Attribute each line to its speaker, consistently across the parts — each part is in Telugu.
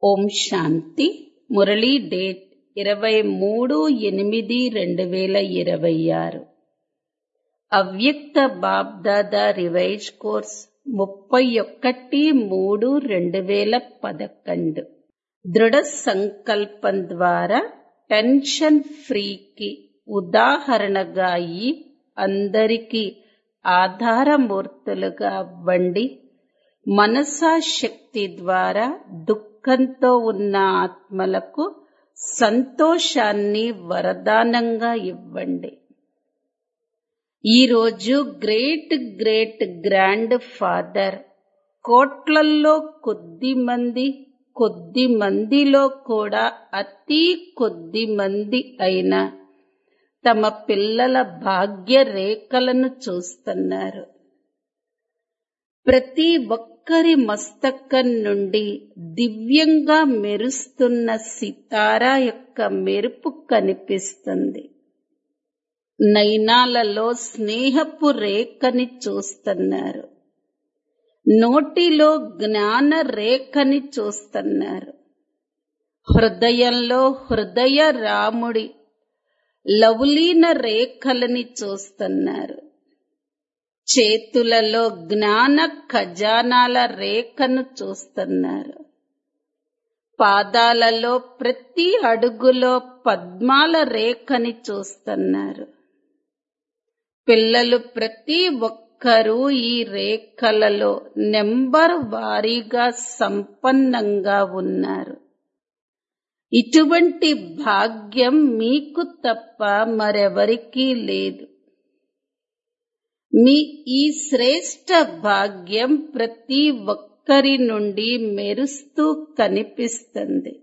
Speaker 1: ఓం శాంతి మురళీ డేట్ ఇరవై మూడు ఎనిమిది రెండు వేల ఇరవై ఆరు అవ్యక్త బాబ్దాదా రివైజ్ కోర్స్ ముప్పై ఒకటి మూడు రెండు వేల పదకొండు దృఢ సంకల్పం ద్వారా టెన్షన్ ఫ్రీకి ఉదాహరణగా అయి అందరికీ ఆధారమూర్తులుగా అవ్వండి మనసా శక్తి ద్వారా దుఃఖంతో ఉన్న ఆత్మలకు సంతోషాన్ని వరదానంగా ఇవ్వండి ఈరోజు గ్రేట్ గ్రేట్ గ్రాండ్ ఫాదర్ కోట్లల్లో కొద్ది మంది కొద్ది మందిలో కూడా అతి కొద్ది మంది అయిన తమ పిల్లల భాగ్య రేఖలను చూస్తున్నారు ప్రతి ఒక్కరి మస్తకం నుండి దివ్యంగా మెరుస్తున్న సితారా యొక్క మెరుపు కనిపిస్తుంది నయనాలలో స్నేహపు రేఖని చూస్తున్నారు నోటిలో జ్ఞాన రేఖని చూస్తున్నారు హృదయంలో హృదయ రాముడి లవలీన రేఖలని చూస్తున్నారు చేతులలో జ్ఞాన ఖజానాల రేఖను చూస్తున్నారు పాదాలలో ప్రతి అడుగులో పద్మాల రేఖని చూస్తున్నారు పిల్లలు ప్రతి ఒక్కరూ ఈ రేఖలలో నెంబర్ వారీగా సంపన్నంగా ఉన్నారు ఇటువంటి భాగ్యం మీకు తప్ప మరెవరికీ లేదు మీ ఈ శ్రేష్ట భాగ్యం ప్రతి ఒక్కరి నుండి మెరుస్తూ కనిపిస్తుంది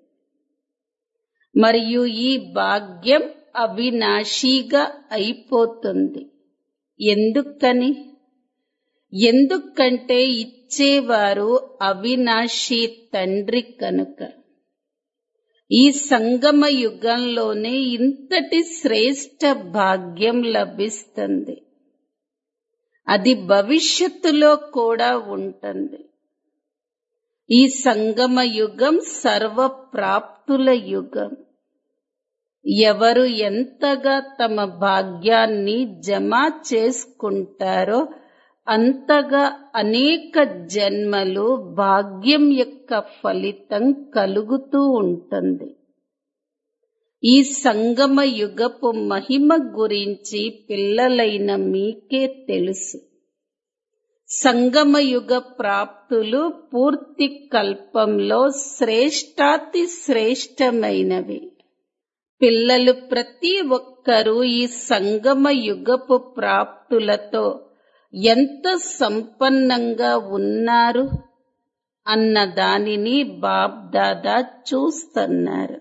Speaker 1: మరియు ఈ భాగ్యం అవినాశీగా అయిపోతుంది ఎందుకని ఎందుకంటే ఇచ్చేవారు అవినాశీ తండ్రి కనుక ఈ సంగమ యుగంలోనే ఇంతటి శ్రేష్ట భాగ్యం లభిస్తుంది అది భవిష్యత్తులో కూడా ఉంటుంది ఈ సంగమ యుగం సర్వ ప్రాప్తుల యుగం ఎవరు ఎంతగా తమ భాగ్యాన్ని జమ చేసుకుంటారో అంతగా అనేక జన్మలు భాగ్యం యొక్క ఫలితం కలుగుతూ ఉంటుంది ఈ సంగమ యుగపు మహిమ గురించి పిల్లలైన మీకే తెలుసు సంగమ యుగ ప్రాప్తులు పూర్తి కల్పంలో శ్రేష్టాతి శ్రేష్టమైనవి పిల్లలు ప్రతి ఒక్కరూ ఈ సంగమ యుగపు ప్రాప్తులతో ఎంత సంపన్నంగా ఉన్నారు అన్న దానిని బాబ్దాదా చూస్తున్నారు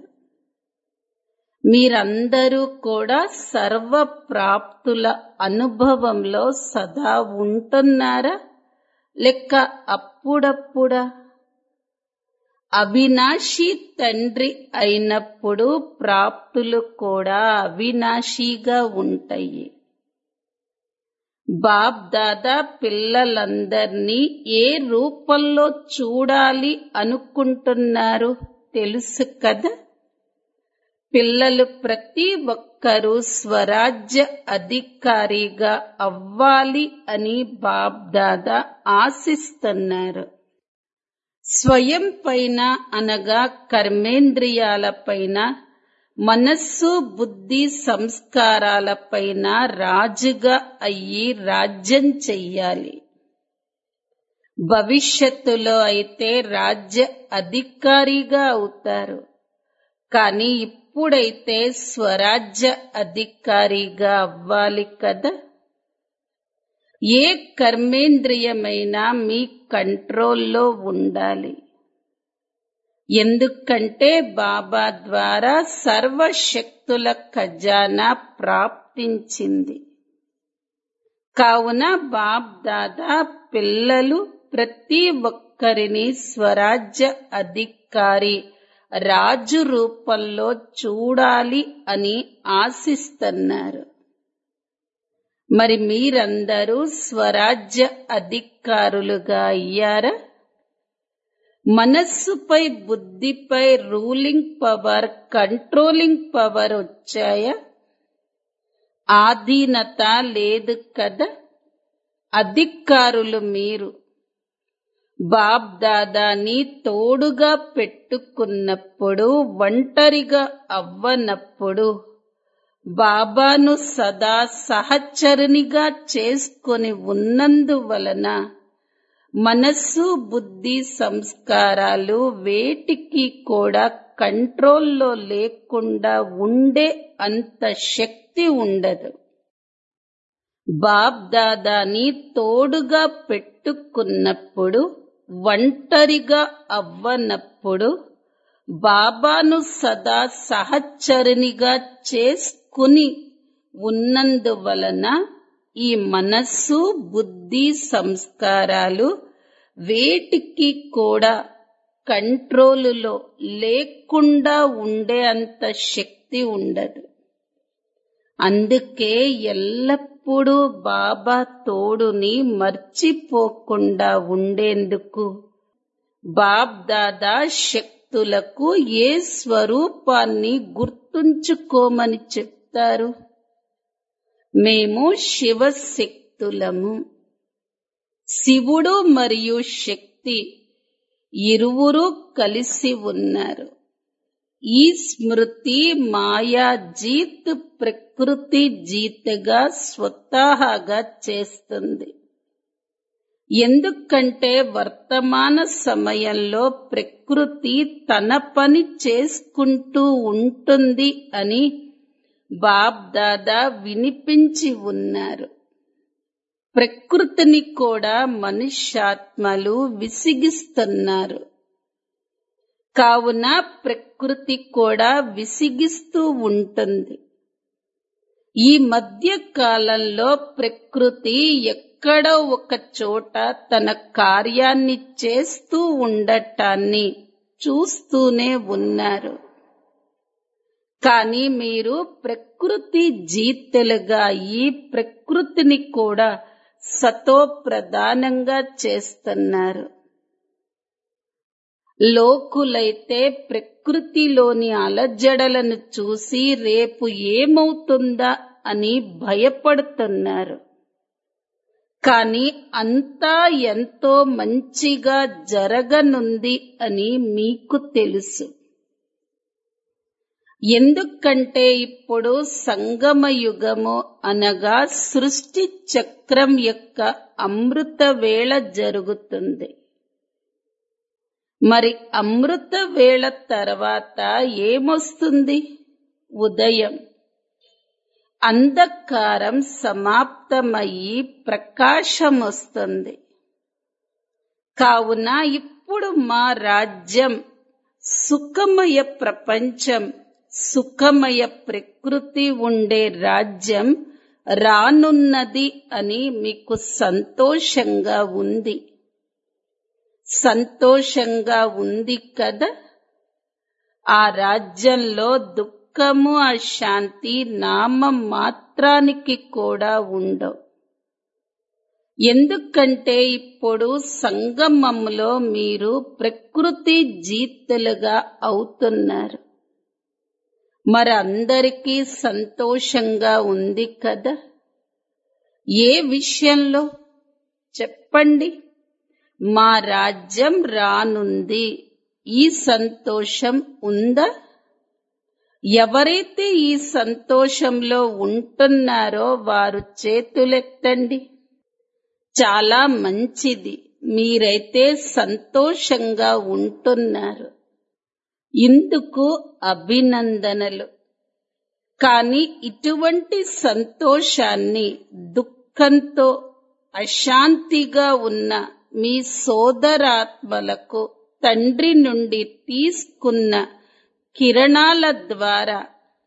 Speaker 1: మీరందరూ కూడా సర్వ ప్రాప్తుల అనుభవంలో సదా ఉంటున్నారా లెక్క అప్పుడప్పుడా అవినాశి తండ్రి అయినప్పుడు ప్రాప్తులు కూడా అవినాశిగా ఉంటాయి బాబ్ దాదా పిల్లలందర్నీ ఏ రూపంలో చూడాలి అనుకుంటున్నారు తెలుసు కదా పిల్లలు ప్రతి ఒక్కరూ స్వరాజ్య అధికారిగా అవ్వాలి అని బాబ్దాదా ఆశిస్తున్నారు స్వయం పైన అనగా కర్మేంద్రియాలపైన మనస్సు బుద్ధి సంస్కారాలపైన రాజుగా అయ్యి రాజ్యం చెయ్యాలి భవిష్యత్తులో అయితే రాజ్య అధికారిగా అవుతారు కానీ ఇప్పుడైతే స్వరాజ్య అధికారిగా అవ్వాలి కదా ఏ కర్మేంద్రియమైనా మీ కంట్రోల్లో ఉండాలి ఎందుకంటే బాబా ద్వారా సర్వశక్తుల ఖజానా ప్రాప్తించింది కావున బాబ్ దాదా పిల్లలు ప్రతి ఒక్కరిని స్వరాజ్య అధికారి రాజు రూపంలో చూడాలి అని ఆశిస్తున్నారు మరి మీరందరూ స్వరాజ్య అధికారులుగా అయ్యారా మనస్సుపై బుద్ధిపై రూలింగ్ పవర్ కంట్రోలింగ్ పవర్ వచ్చాయా ఆధీనత లేదు కదా అధికారులు మీరు బాబ్ దాదాని తోడుగా పెట్టుకున్నప్పుడు ఒంటరిగా అవ్వనప్పుడు బాబాను సదా సహచరునిగా చేసుకొని ఉన్నందువలన మనస్సు బుద్ధి సంస్కారాలు వేటికి కూడా కంట్రోల్లో లేకుండా ఉండే అంత శక్తి ఉండదు బాబ్ దాదాని తోడుగా పెట్టుకున్నప్పుడు ఒంటరిగా అవ్వనప్పుడు బాబాను సదా సహచరునిగా చేసుకుని ఉన్నందువలన ఈ మనస్సు బుద్ధి సంస్కారాలు వేటికి కూడా కంట్రోలులో లేకుండా ఉండే అంత శక్తి ఉండదు అందుకే ఎల్లప్పుడూ బాబా తోడుని మర్చిపోకుండా ఉండేందుకు బాబ్ దాదా శక్తులకు ఏ స్వరూపాన్ని గుర్తుంచుకోమని చెప్తారు మేము శివశక్తులము శివుడు మరియు శక్తి ఇరువురు కలిసి ఉన్నారు ఈ స్మృతి మాయా జీత్ ప్రకృతి జీతగా స్వతహాగా చేస్తుంది ఎందుకంటే వర్తమాన సమయంలో ప్రకృతి తన పని చేసుకుంటూ ఉంటుంది అని బాబ్ దాదా వినిపించి ఉన్నారు ప్రకృతిని కూడా మనుష్యాత్మలు విసిగిస్తున్నారు కావున ప్రకృతి కూడా విసిగిస్తూ ఉంటుంది ఈ మధ్య కాలంలో ప్రకృతి ఎక్కడో ఒక చోట తన కార్యాన్ని చేస్తూ ఉండటాన్ని చూస్తూనే ఉన్నారు కానీ మీరు ప్రకృతి జీతలుగా ఈ ప్రకృతిని కూడా సతో ప్రధానంగా చేస్తున్నారు లోకులైతే ప్రకృతిలోని అలజడలను చూసి రేపు ఏమవుతుందా అని భయపడుతున్నారు కానీ అంతా ఎంతో మంచిగా జరగనుంది అని మీకు తెలుసు ఎందుకంటే ఇప్పుడు సంగమ యుగము అనగా సృష్టి చక్రం యొక్క అమృత వేళ జరుగుతుంది మరి అమృత వేళ తర్వాత ఏమొస్తుంది ఉదయం అంధకారం సమాప్తమయ్యి ప్రకాశం వస్తుంది కావున ఇప్పుడు మా రాజ్యం సుఖమయ ప్రపంచం సుఖమయ ప్రకృతి ఉండే రాజ్యం రానున్నది అని మీకు సంతోషంగా ఉంది సంతోషంగా ఉంది కదా ఆ రాజ్యంలో దుఃఖము అశాంతి నామ మాత్రానికి కూడా ఉండవు ఎందుకంటే ఇప్పుడు సంగమంలో మీరు ప్రకృతి జీతులుగా అవుతున్నారు మరి అందరికీ సంతోషంగా ఉంది కదా ఏ విషయంలో చెప్పండి మా రాజ్యం రానుంది ఈ సంతోషం ఉందా ఎవరైతే ఈ సంతోషంలో ఉంటున్నారో వారు చేతులెత్తండి చాలా మంచిది మీరైతే సంతోషంగా ఉంటున్నారు ఇందుకు అభినందనలు కానీ ఇటువంటి సంతోషాన్ని దుఃఖంతో అశాంతిగా ఉన్న మీ సోదరాత్మలకు తండ్రి నుండి తీసుకున్న కిరణాల ద్వారా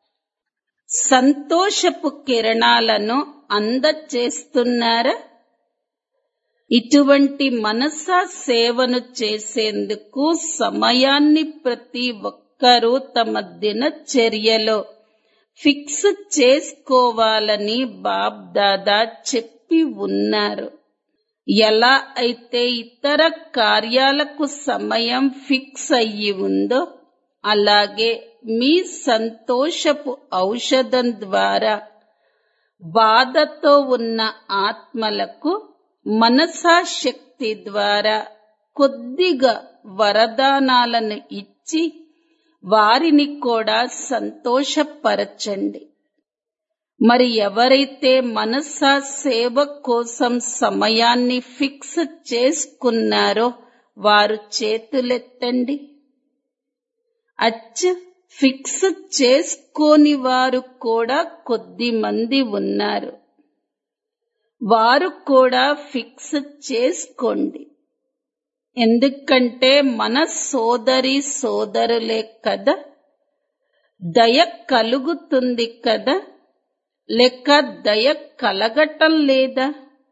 Speaker 1: సంతోషపు కిరణాలను అందచేస్తున్నారా ఇటువంటి మనసా సేవను చేసేందుకు సమయాన్ని ప్రతి ఒక్కరూ తమ దినచర్యలో ఫిక్స్ చేసుకోవాలని బాబ్ దాదా చెప్పి ఉన్నారు ఎలా అయితే ఇతర కార్యాలకు సమయం ఫిక్స్ అయ్యి ఉందో అలాగే మీ సంతోషపు ఔషధం ద్వారా బాధతో ఉన్న ఆత్మలకు మనసాశక్తి ద్వారా కొద్దిగా వరదానాలను ఇచ్చి వారిని కూడా సంతోషపరచండి మరి ఎవరైతే మనసా సేవ కోసం సమయాన్ని ఫిక్స్ చేసుకున్నారో వారు చేతులెత్తండి అచ్చ ఫిక్స్ చేసుకోని వారు కూడా కొద్ది మంది ఉన్నారు వారు కూడా ఫిక్స్ చేసుకోండి ఎందుకంటే మన సోదరి సోదరులే కదా దయ కలుగుతుంది కదా లేక దయ కలగటం లేదా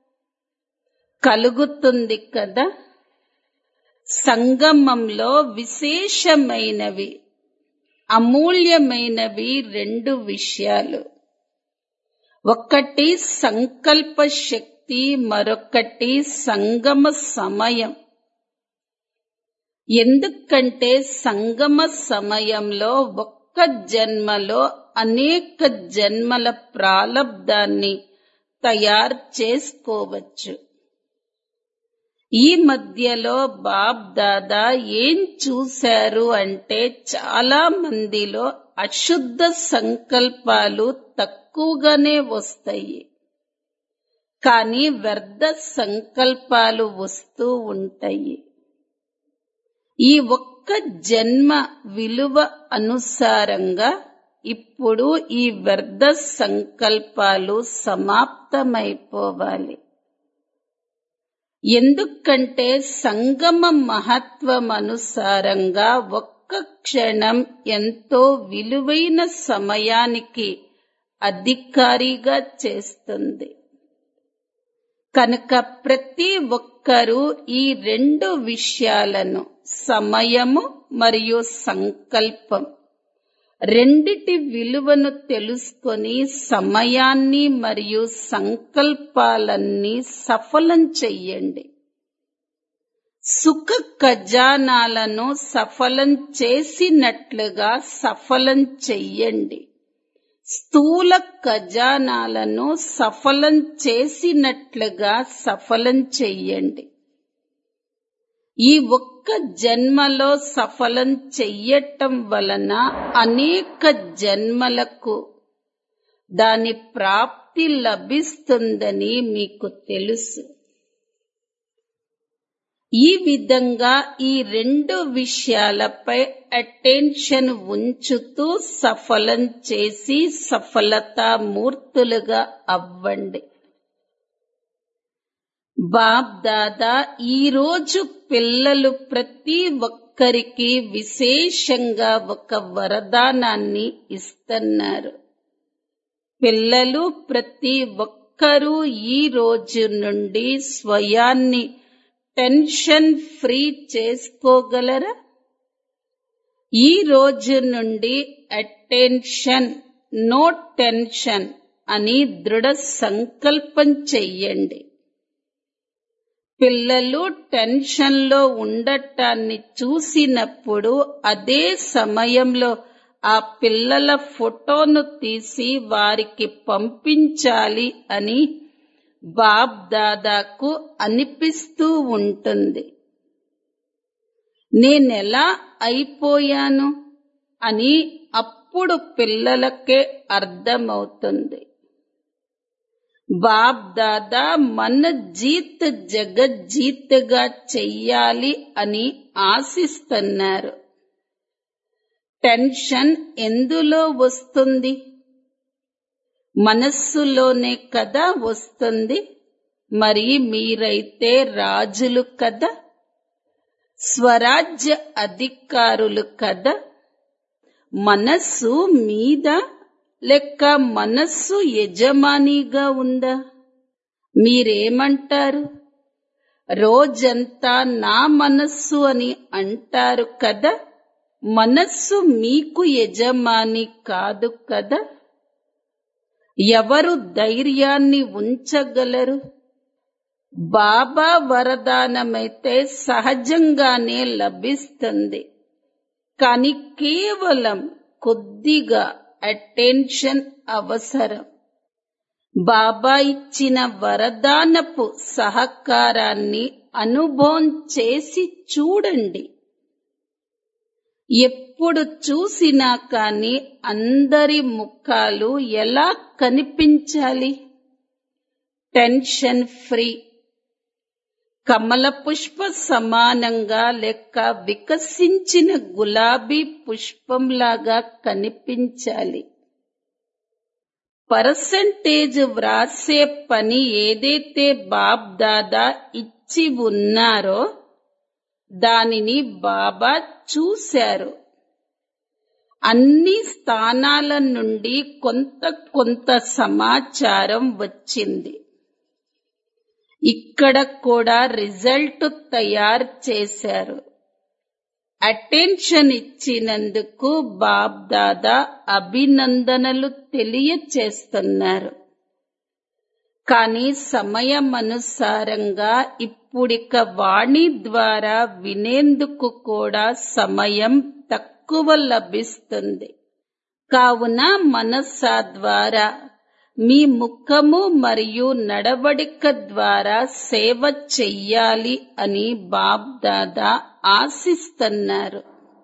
Speaker 1: కలుగుతుంది కదా సంగమంలో విశేషమైనవి అమూల్యమైనవి రెండు విషయాలు ఒకటి సంకల్ప శక్తి మరొకటి సంగమ సమయం ఎందుకంటే సంగమ సమయంలో ఒక్క జన్మలో అనేక జన్మల ప్రాలబ్ధాన్ని తయారు చేసుకోవచ్చు ఈ మధ్యలో బాబ్ దాదా ఏం చూశారు అంటే చాలా మందిలో అశుద్ధ సంకల్పాలు తక్కువగానే వస్తాయి కానీ వ్యర్థ సంకల్పాలు వస్తూ ఉంటాయి ఈ ఒక్క జన్మ విలువ అనుసారంగా ఇప్పుడు ఈ వ్యర్థ సంకల్పాలు సమాప్తమైపోవాలి ఎందుకంటే సంగమ మహత్వం అనుసారంగా ఒక్క క్షణం ఎంతో విలువైన సమయానికి అధికారిగా చేస్తుంది కనుక ప్రతి ఒక్కరూ ఈ రెండు విషయాలను సమయము మరియు సంకల్పం రెండిటి విలువను తెలుసుకొని సమయాన్ని మరియు సంకల్పాలన్నీ సఫలం చెయ్యండి సుఖ ఖజానాలను సఫలం చేసినట్లుగా సఫలం చెయ్యండి స్థూల ఖజానాలను సఫలం చేసినట్లుగా సఫలం చెయ్యండి ఈ ఒక్క జన్మలో సఫలం చెయ్యటం వలన అనేక జన్మలకు దాని ప్రాప్తి లభిస్తుందని మీకు తెలుసు ఈ విధంగా ఈ రెండు విషయాలపై అటెన్షన్ ఉంచుతూ సఫలం చేసి సఫలతా మూర్తులుగా అవ్వండి బాబ్ దాదా ఈరోజు పిల్లలు ప్రతి ఒక్కరికి విశేషంగా ఒక వరదానాన్ని ఇస్తున్నారు పిల్లలు ప్రతి ఒక్కరూ ఈ రోజు నుండి స్వయాన్ని టెన్షన్ ఫ్రీ చేసుకోగలరా ఈ రోజు నుండి అటెన్షన్ నో టెన్షన్ అని దృఢ సంకల్పం చెయ్యండి పిల్లలు టెన్షన్లో ఉండటాన్ని చూసినప్పుడు అదే సమయంలో ఆ పిల్లల ఫోటోను తీసి వారికి పంపించాలి అని బాబ్ దాదాకు అనిపిస్తూ ఉంటుంది నేనెలా అయిపోయాను అని అప్పుడు పిల్లలకే అర్థమవుతుంది బాబ్ దాదా మన జీత్ జగజ్జీత్గా చెయ్యాలి అని ఆశిస్తున్నారు టెన్షన్ ఎందులో వస్తుంది మనస్సులోనే కదా వస్తుంది మరి మీరైతే రాజులు కదా స్వరాజ్య అధికారులు కదా మనస్సు మీద లెక్క మనస్సు యజమానిగా ఉందా మీరేమంటారు రోజంతా నా మనస్సు అని అంటారు కదా మనస్సు మీకు యజమాని కాదు కదా ఎవరు ధైర్యాన్ని ఉంచగలరు బాబా వరదానమైతే సహజంగానే లభిస్తుంది కానీ కేవలం కొద్దిగా అటెన్షన్ అవసరం బాబా ఇచ్చిన వరదానపు సహకారాన్ని అనుభవం చేసి చూడండి ఎప్పుడు చూసినా కాని అందరి ముఖాలు ఎలా కనిపించాలి టెన్షన్ ఫ్రీ కమల పుష్ప సమానంగా లెక్క వికసించిన గులాబీ పుష్పంలాగా కనిపించాలి పర్సంటేజ్ వ్రాసే పని ఏదైతే బాబ్ దాదా ఇచ్చి ఉన్నారో దానిని బాబా చూశారు అన్ని స్థానాల నుండి కొంత కొంత సమాచారం వచ్చింది ఇక్కడ కూడా రిజల్ట్ తయారు చేశారు అటెన్షన్ ఇచ్చినందుకు బాబ్ దాదా అభినందనలు తెలియచేస్తున్నారు కానీ సమయమనుసారంగా ఇప్పుడిక వాణి ద్వారా వినేందుకు కూడా సమయం తక్కువ లభిస్తుంది కావున మనసా ద్వారా మీ ముఖము మరియు నడవడిక ద్వారా సేవ చెయ్యాలి అని బాబ్ దాదా ఆశిస్తున్నారు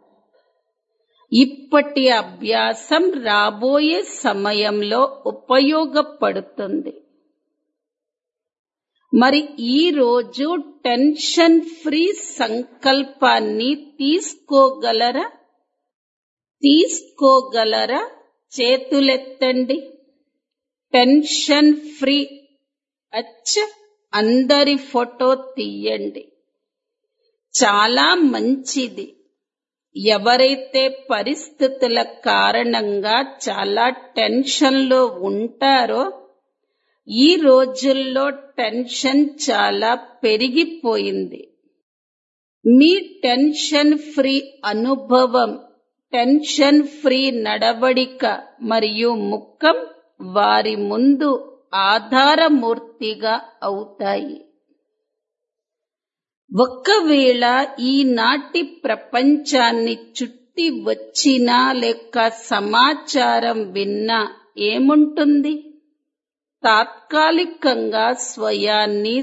Speaker 1: ఇప్పటి అభ్యాసం రాబోయే సమయంలో ఉపయోగపడుతుంది మరి ఈ రోజు టెన్షన్ ఫ్రీ సంకల్పాన్ని తీసుకోగలరా తీసుకోగలరా చేతులెత్తండి టెన్షన్ ఫ్రీ అచ్చ అందరి ఫోటో తీయండి చాలా మంచిది ఎవరైతే పరిస్థితుల కారణంగా చాలా టెన్షన్లో ఉంటారో ఈ రోజుల్లో టెన్షన్ చాలా పెరిగిపోయింది మీ టెన్షన్ ఫ్రీ అనుభవం టెన్షన్ ఫ్రీ నడవడిక మరియు ముఖం వారి ముందు ఆధారమూర్తిగా అవుతాయి ఒక్కవేళ ఈనాటి ప్రపంచాన్ని చుట్టి వచ్చినా లేక సమాచారం విన్నా ఏముంటుంది తాత్కాలికంగా స్వయాన్ని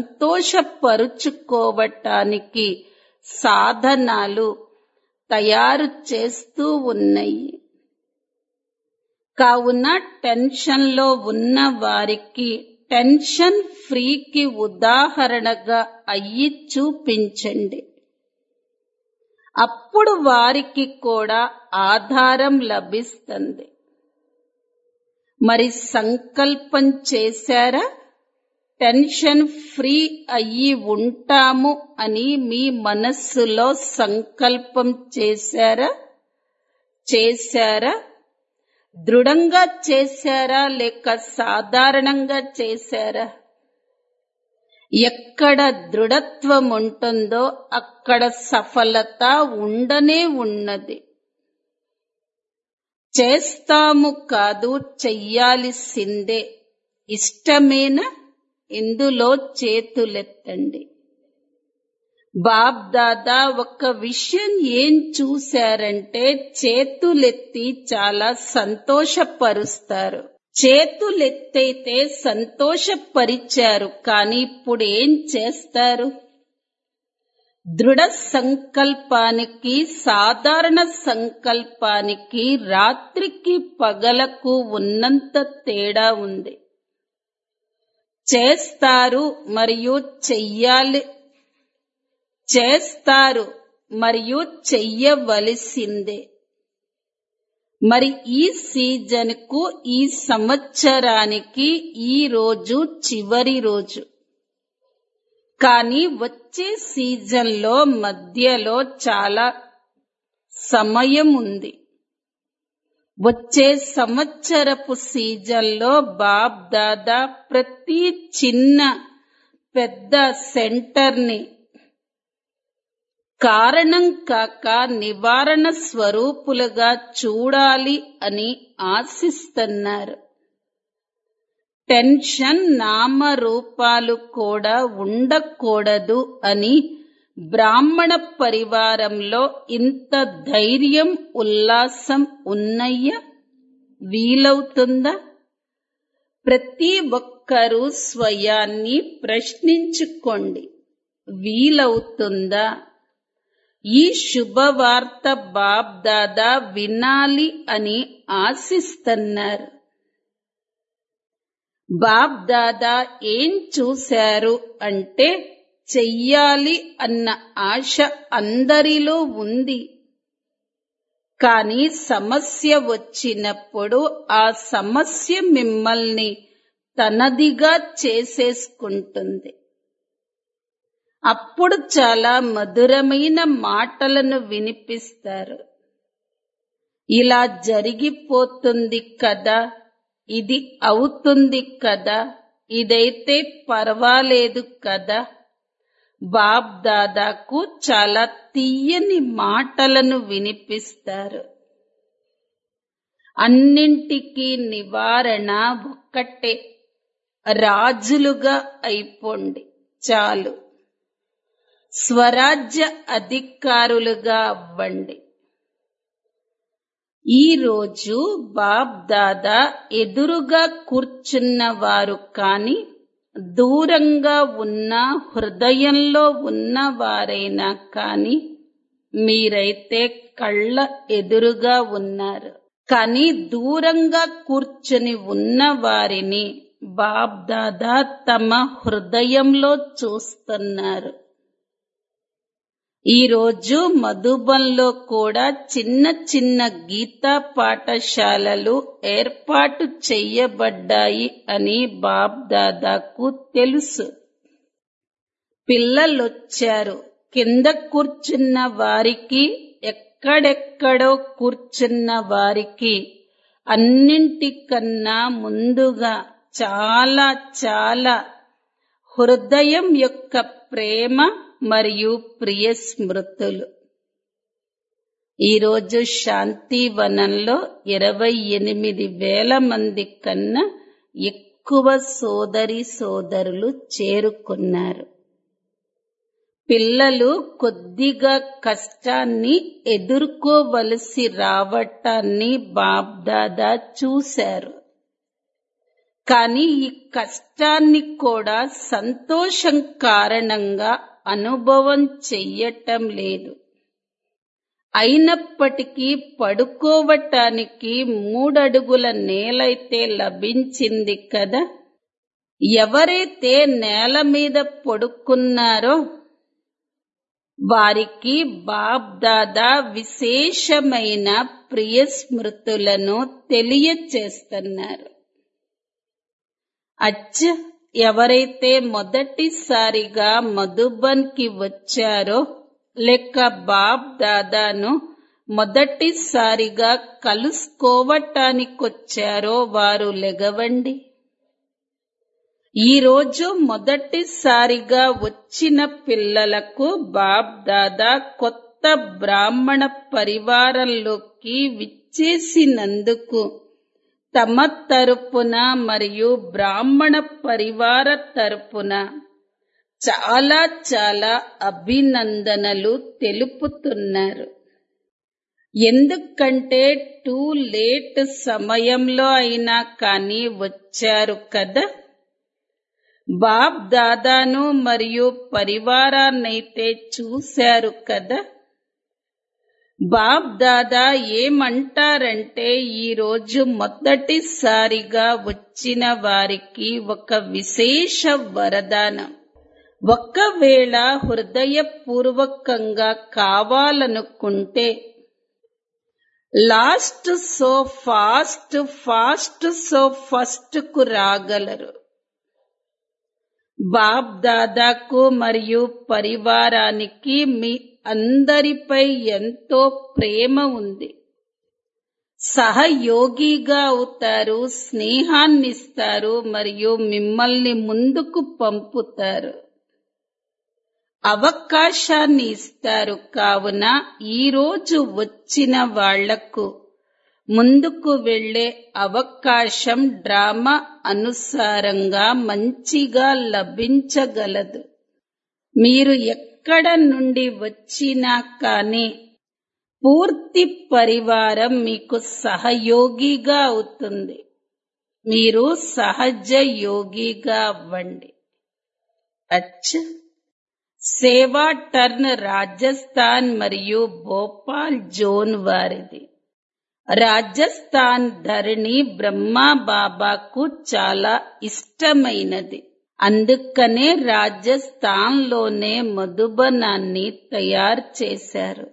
Speaker 1: సంతోషపరుచుకోవటానికి సాధనాలు తయారు చేస్తూ ఉన్నాయి కావున టెన్షన్ లో ఉన్న వారికి టెన్షన్ ఫ్రీకి ఉదాహరణగా అయ్యి చూపించండి అప్పుడు వారికి కూడా ఆధారం లభిస్తుంది మరి సంకల్పం చేశారా టెన్షన్ ఫ్రీ అయ్యి ఉంటాము అని మీ మనస్సులో సంకల్పం చేశారా చేశారా దృఢంగా చేశారా లేక సాధారణంగా చేశారా ఎక్కడ దృఢత్వం ఉంటుందో అక్కడ సఫలత ఉండనే ఉన్నది చేస్తాము కాదు చెయ్యాల్సిందే ఇష్టమేనా ఇందులో చేతులెత్తండి బాబ్ దాదా ఒక విషయం ఏం చూశారంటే చేతులెత్తి చాలా సంతోషపరుస్తారు చేతులెత్తైతే సంతోషపరిచారు కానీ ఇప్పుడు ఏం చేస్తారు దృఢ సంకల్పానికి సాధారణ సంకల్పానికి రాత్రికి పగలకు ఉన్నంత తేడా ఉంది చేస్తారు మరియు చెయ్యాలి చేస్తారు మరియు చెయ్యవలసిందే మరి ఈ సీజన్ కు ఈ సంవత్సరానికి ఈ రోజు చివరి రోజు కానీ వచ్చే సీజన్లో మధ్యలో చాలా సమయం ఉంది వచ్చే సంవత్సరపు సీజన్లో బాబ్ దాదా ప్రతి చిన్న పెద్ద సెంటర్ని కారణం కాక నివారణ స్వరూపులుగా చూడాలి అని ఆశిస్తున్నారు టెన్షన్ నామరూపాలు కూడా ఉండకూడదు అని బ్రాహ్మణ పరివారంలో ఇంత ధైర్యం ఉల్లాసం ఉన్నయ్యా వీలవుతుందా ప్రతి ఒక్కరూ స్వయాన్ని ప్రశ్నించుకోండి వీలవుతుందా ఈ శుభవార్త బాబ్ దాదా వినాలి అని ఆశిస్తున్నారు బాబ్ దాదా ఏం చూశారు అంటే చెయ్యాలి అన్న ఆశ అందరిలో ఉంది కానీ సమస్య వచ్చినప్పుడు ఆ సమస్య మిమ్మల్ని తనదిగా చేసేసుకుంటుంది అప్పుడు చాలా మధురమైన మాటలను వినిపిస్తారు ఇలా జరిగిపోతుంది కదా ఇది అవుతుంది కదా ఇదైతే పర్వాలేదు కదా బాబ్ దాదాకు చాలా తీయని మాటలను వినిపిస్తారు అన్నింటికీ నివారణ ఒక్కటే రాజులుగా అయిపోండి చాలు స్వరాజ్య అధికారులుగా అవ్వండి ఈ రోజు బాబ్ దాదా ఎదురుగా కూర్చున్న వారు కాని దూరంగా ఉన్న హృదయంలో ఉన్న వారైనా కాని మీరైతే కళ్ళ ఎదురుగా ఉన్నారు కానీ దూరంగా కూర్చుని ఉన్న వారిని బాబ్ దాదా తమ హృదయంలో చూస్తున్నారు ఈ రోజు మధుబన్లో కూడా చిన్న చిన్న గీతా పాఠశాలలు ఏర్పాటు చెయ్యబడ్డాయి అని బాబ్ దాదాకు తెలుసు పిల్లలొచ్చారు కింద కూర్చున్న వారికి ఎక్కడెక్కడో కూర్చున్న వారికి అన్నింటికన్నా ముందుగా చాలా చాలా హృదయం యొక్క ప్రేమ మరియు ప్రియ స్మృతులు ఈరోజు శాంతివనంలో ఇరవై ఎనిమిది వేల మంది కన్నా ఎక్కువ సోదరి సోదరులు చేరుకున్నారు పిల్లలు కొద్దిగా కష్టాన్ని ఎదుర్కోవలసి రావటాన్ని బాబ్దాదా చూశారు కానీ ఈ కష్టాన్ని కూడా సంతోషం కారణంగా అనుభవం చెయ్యటం లేదు అయినప్పటికీ పడుకోవటానికి మూడడుగుల నేలైతే లభించింది కదా ఎవరైతే నేల మీద పడుకున్నారో వారికి బాబ్ దాదా విశేషమైన ప్రియ స్మృతులను తెలియచేస్తున్నారు అచ్చ ఎవరైతే మొదటిసారిగా మధుబన్ కి వచ్చారో లేక బాబ్ దాదాను మొదటిసారిగా కలుసుకోవటానికొచ్చారో వారు లెగవండి ఈరోజు మొదటిసారిగా వచ్చిన పిల్లలకు బాబ్ దాదా కొత్త బ్రాహ్మణ పరివారంలోకి విచ్చేసినందుకు తమ తరపున మరియు బ్రాహ్మణ పరివార తరపున చాలా చాలా అభినందనలు తెలుపుతున్నారు ఎందుకంటే టూ లేట్ సమయంలో అయినా కానీ వచ్చారు కదా బాబ్ దాదాను మరియు పరివారాన్నైతే చూశారు కదా బాబ్ దాదా ఏమంటారంటే ఈ రోజు మొదటిసారిగా వచ్చిన వారికి ఒక విశేష వరదానం ఒకవేళ హృదయపూర్వకంగా కావాలనుకుంటే last so fast fast so first కు రాగలరు బాబ్ దాదాకు మరియు పరివారానికి మీ అందరిపై ఎంతో ప్రేమ ఉంది సహయోగిగా అవుతారు స్నేహాన్నిస్తారు మరియు మిమ్మల్ని ముందుకు పంపుతారు అవకాశాన్ని ఇస్తారు కావున ఈ రోజు వచ్చిన వాళ్లకు ముందుకు వెళ్లే అవకాశం డ్రామా అనుసారంగా మంచిగా లభించగలదు మీరు ఎక్కడ నుండి వచ్చినా కానీ పూర్తి పరివారం మీకు సహయోగిగా అవుతుంది మీరు సహజ యోగిగా అవ్వండి అచ్చ సేవా టర్న్ రాజస్థాన్ మరియు భోపాల్ జోన్ వారిది రాజస్థాన్ ధరణి బ్రహ్మా బాబాకు చాలా ఇష్టమైనది అందుకనే రాజస్థాన్లోనే మధుబనాన్ని తయారు చేశారు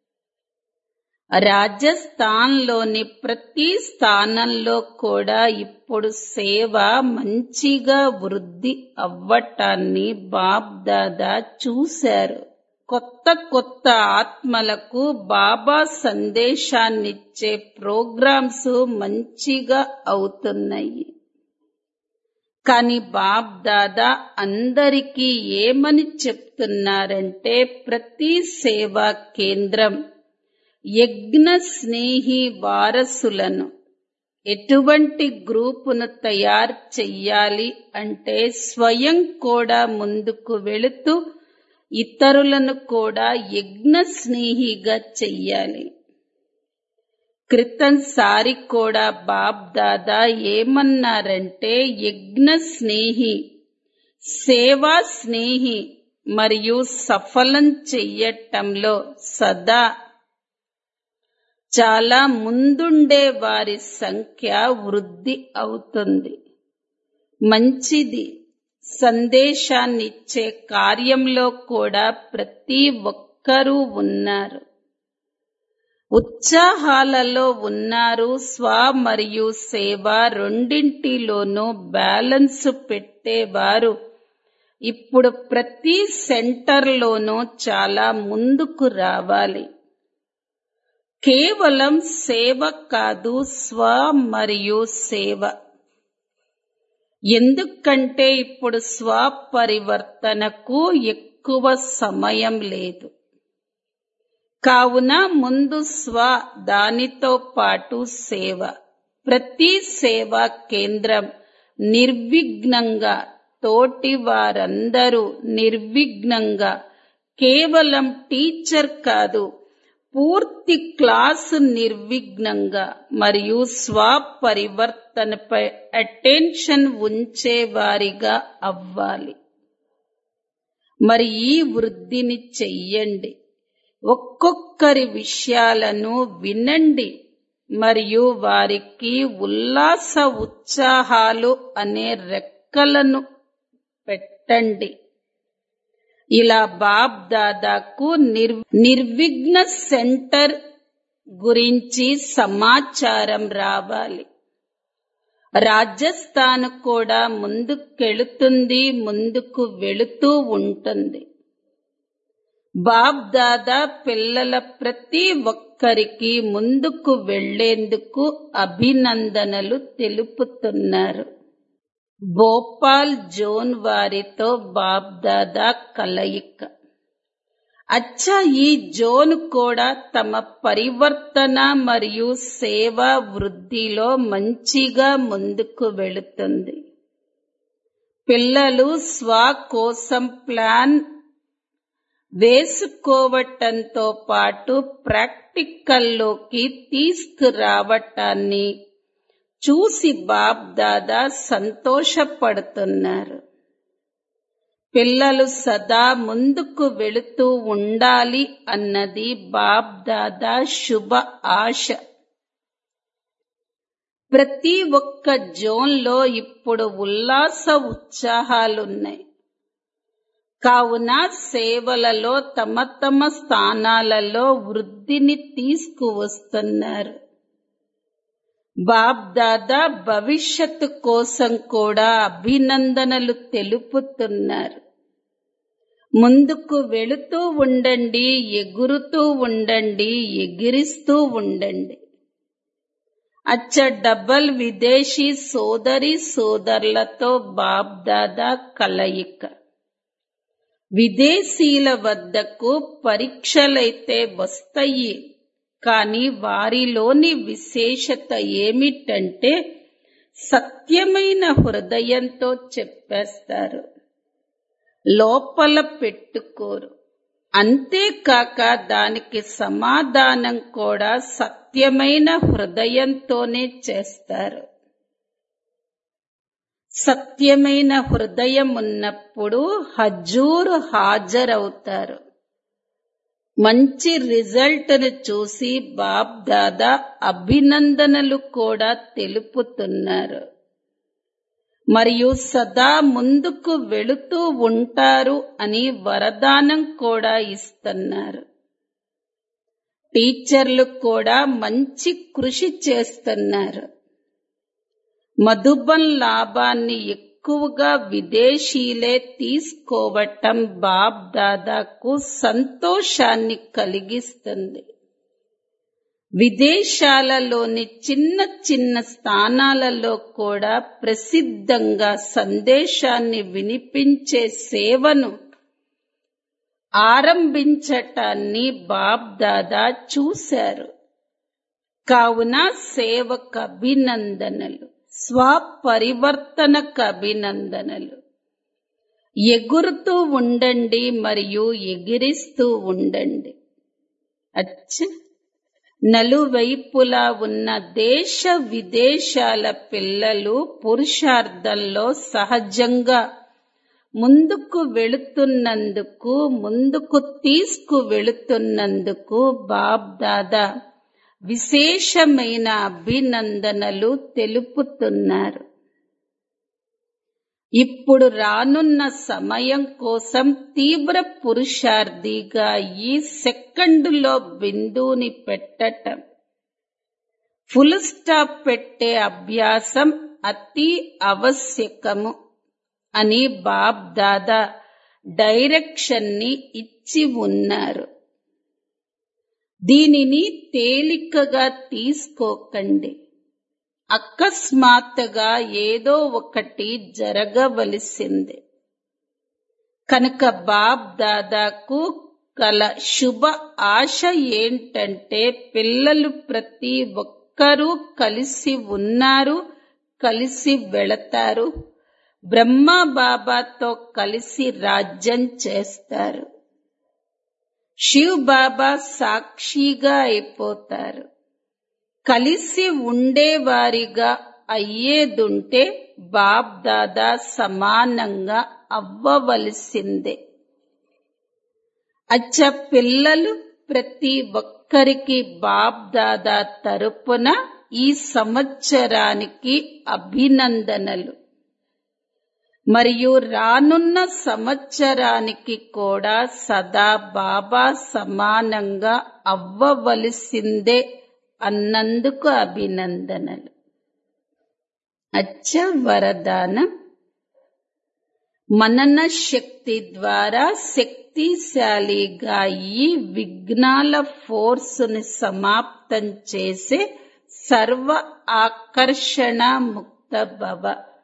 Speaker 1: రాజస్థాన్లోని ప్రతి స్థానంలో కూడా ఇప్పుడు సేవ మంచిగా వృద్ధి అవ్వటాన్ని బాబ్ దాదా చూశారు కొత్త కొత్త ఆత్మలకు బాబా సందేశాన్నిచ్చే ప్రోగ్రామ్స్ మంచిగా అవుతున్నాయి కాని బాబ్ దాదా అందరికీ ఏమని చెప్తున్నారంటే ప్రతి సేవా కేంద్రం యజ్ఞ స్నేహి వారసులను ఎటువంటి గ్రూపును తయారు చెయ్యాలి అంటే స్వయం కూడా ముందుకు వెళుతూ ఇతరులను కూడా యజ్ఞ స్నేహిగా చెయ్యాలి క్రితం సారి కూడా బాబ్ దాదా ఏమన్నారంటే యజ్ఞ స్నేహి సేవా స్నేహి మరియు సఫలం చెయ్యటంలో సదా చాలా ముందుండే వారి సంఖ్య వృద్ధి అవుతుంది మంచిది సందేశాన్నిచ్చే కార్యంలో కూడా ప్రతి ఒక్కరూ ఉన్నారు ఉత్సాహాలలో ఉన్నారు స్వ మరియు సేవ రెండింటిలోనూ బ్యాలెన్స్ పెట్టేవారు ఇప్పుడు ప్రతి సెంటర్లోనూ చాలా ముందుకు రావాలి కేవలం సేవ కాదు స్వ మరియు సేవ ఎందుకంటే ఇప్పుడు స్వ పరివర్తనకు ఎక్కువ సమయం లేదు కావున ముందు స్వ దానితో పాటు సేవ ప్రతి సేవా కేంద్రం నిర్విఘ్నంగా తోటి వారందరూ నిర్విఘ్నంగా కేవలం టీచర్ కాదు పూర్తి క్లాసు నిర్విఘ్నంగా మరియు స్వ పరివర్తనపై అటెన్షన్ ఉంచేవారిగా అవ్వాలి మరి ఈ వృద్ధిని చెయ్యండి ఒక్కొక్కరి విషయాలను వినండి మరియు వారికి ఉల్లాస ఉత్సాహాలు అనే రెక్కలను పెట్టండి ఇలా బాబ్ దాదాకు నిర్ నిర్విఘ్న సెంటర్ గురించి సమాచారం రావాలి రాజస్థాన్ కూడా ముందుకెళుతుంది ముందుకు వెళుతూ ఉంటుంది బాబ్ దాదా పిల్లల ప్రతి ఒక్కరికి ముందుకు వెళ్లేందుకు అభినందనలు తెలుపుతున్నారు భోపాల్ జోన్ వారితో బాబ్ దాదా కలయిక అచ్చా ఈ జోన్ కూడా తమ పరివర్తన మరియు సేవా వృద్ధిలో మంచిగా ముందుకు వెళుతుంది పిల్లలు స్వ కోసం ప్లాన్ వేసుకోవటంతో పాటు ప్రాక్టికల్లోకి తీసుకురావటాన్ని చూసి బాబ్ దాదా సంతోషపడుతున్నారు పిల్లలు సదా ముందుకు వెళుతూ ఉండాలి అన్నది బాబ్ దాదా శుభ ఆశ ప్రతి ఒక్క జోన్లో ఇప్పుడు ఉల్లాస ఉత్సాహాలున్నాయి కావున సేవలలో తమ తమ స్థానాలలో వృద్ధిని తీసుకువస్తున్నారు బాబ్ దాదా భవిష్యత్తు కోసం కూడా అభినందనలు తెలుపుతున్నారు ముందుకు వెళుతూ ఉండండి ఎగురుతూ ఉండండి ఎగిరిస్తూ ఉండండి అచ్చ డబల్ విదేశీ సోదరి సోదరులతో బాబ్ దాదా కలయిక విదేశీల వద్దకు పరీక్షలైతే వస్తాయి కానీ వారిలోని విశేషత ఏమిటంటే సత్యమైన హృదయంతో చెప్పేస్తారు లోపల పెట్టుకోరు అంతేకాక దానికి సమాధానం కూడా సత్యమైన హృదయంతోనే చేస్తారు సత్యమైన హృదయం ఉన్నప్పుడు హజూరు హాజరవుతారు మంచి రిజల్ట్ను చూసి బాబ్ దాదా అభినందనలు కూడా తెలుపుతున్నారు మరియు సదా ముందుకు వెళుతూ ఉంటారు అని వరదానం కూడా ఇస్తున్నారు టీచర్లు కూడా మంచి కృషి చేస్తున్నారు మధుబన్ లాభాన్ని ఎక్కువగా విదేశీలే తీసుకోవటం బాబ్ దాదాకు సంతోషాన్ని కలిగిస్తుంది విదేశాలలోని చిన్న చిన్న స్థానాలలో కూడా ప్రసిద్ధంగా సందేశాన్ని వినిపించే సేవను ఆరంభించటాన్ని బాబ్ దాదా చూశారు కావున సేవకు అభినందనలు స్వపరివర్తనకు అభినందనలు ఎగురుతూ ఉండండి మరియు ఎగిరిస్తూ ఉండండి అచ్చ నలువైపులా ఉన్న దేశ విదేశాల పిల్లలు పురుషార్థంలో సహజంగా ముందుకు వెళుతున్నందుకు ముందుకు తీసుకు వెళుతున్నందుకు బాబ్ దాదా విశేషమైన అభినందనలు తెలుపుతున్నారు ఇప్పుడు రానున్న సమయం కోసం తీవ్ర పురుషార్థిగా ఈ సెకండులో బిందువుని పెట్టటం ఫుల్ స్టాప్ పెట్టే అభ్యాసం అతి ఆవశ్యకము అని బాబ్ దాదా డైరెక్షన్ ని ఇచ్చి ఉన్నారు దీనిని తేలికగా తీసుకోకండి అకస్మాత్తుగా ఏదో ఒకటి జరగవలసిందే కనుక బాబ్ దాదాకు కల శుభ ఆశ ఏంటంటే పిల్లలు ప్రతి ఒక్కరూ కలిసి ఉన్నారు కలిసి వెళతారు బ్రహ్మ బాబాతో కలిసి రాజ్యం చేస్తారు శివ్ బాబా సాక్షిగా అయిపోతారు కలిసి ఉండేవారిగా అయ్యేదుంటే బాబ్ దాదా సమానంగా అవ్వవలసిందే అచ్చ పిల్లలు ప్రతి ఒక్కరికి బాబ్ దాదా తరపున ఈ సంవత్సరానికి అభినందనలు మరియు రానున్న సంవత్సరానికి కూడా సదా బాబా సమానంగా అవ్వవలసిందే అన్నందుకు అభినందనలు అచ్చ వరదానం మనన శక్తి ద్వారా శక్తిశాలిగా ఈ విఘ్నాల ఫోర్సుని సమాప్తం చేసే సర్వ ఆకర్షణ ముక్త భవ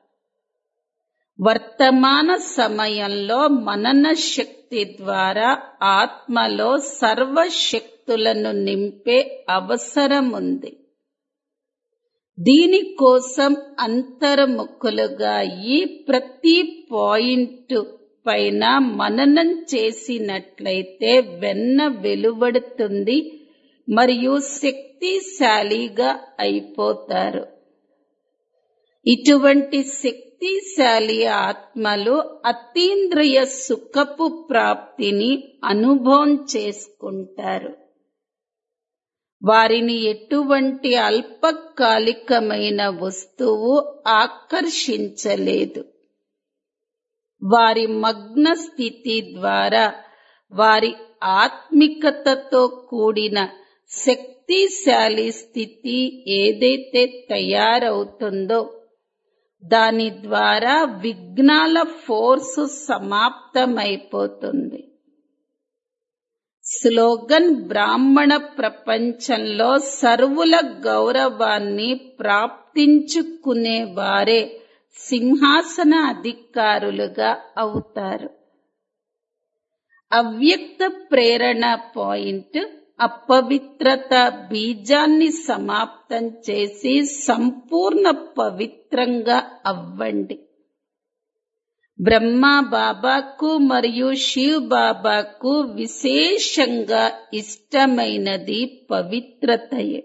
Speaker 1: వర్తమాన సమయంలో మనన శక్తి ద్వారా ఆత్మలో సర్వ శక్తులను నింపే అవసరం ఉంది దీనికోసం అంతర్ముఖులుగా ఈ ప్రతి పాయింట్ పైన మననం చేసినట్లయితే వెన్న వెలువడుతుంది మరియు శక్తిశాలిగా అయిపోతారు ఇటువంటి శక్తిశాలి ఆత్మలు అతీంద్రియ సుఖపు ప్రాప్తిని అనుభవం చేసుకుంటారు వారిని ఎటువంటి అల్పకాలికమైన వస్తువు ఆకర్షించలేదు వారి మగ్న స్థితి ద్వారా వారి ఆత్మికతతో కూడిన శక్తిశాలి స్థితి ఏదైతే తయారవుతుందో దాని ద్వారా విఘ్నాల ఫోర్సు సమాప్తమైపోతుంది స్లోగన్ బ్రాహ్మణ ప్రపంచంలో సర్వుల గౌరవాన్ని ప్రాప్తించుకునే వారే సింహాసన అధికారులుగా అవుతారు అవ్యక్త ప్రేరణ పాయింట్ అపవిత్రత బీజాన్ని సమాప్తం చేసి సంపూర్ణ పవిత్రంగా అవ్వండి బ్రహ్మ బాబాకు మరియు శివ్ బాబాకు విశేషంగా ఇష్టమైనది పవిత్రతయే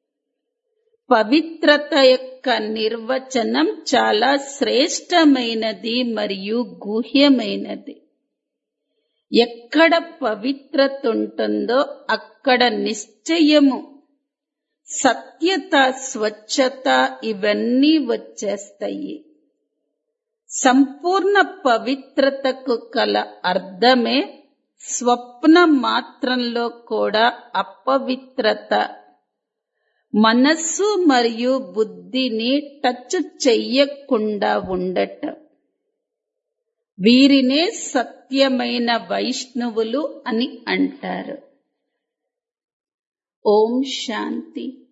Speaker 1: పవిత్రత యొక్క నిర్వచనం చాలా శ్రేష్టమైనది మరియు గుహ్యమైనది ఎక్కడ పవిత్రత ఉంటుందో అక్కడ నిశ్చయము సత్యత స్వచ్ఛత ఇవన్నీ వచ్చేస్తాయి సంపూర్ణ పవిత్రతకు కల అర్థమే స్వప్న మాత్రంలో కూడా అపవిత్రత మనస్సు మరియు బుద్ధిని టచ్ చెయ్యకుండా ఉండటం వీరినే సత్యమైన వైష్ణవులు అని అంటారు ఓం శాంతి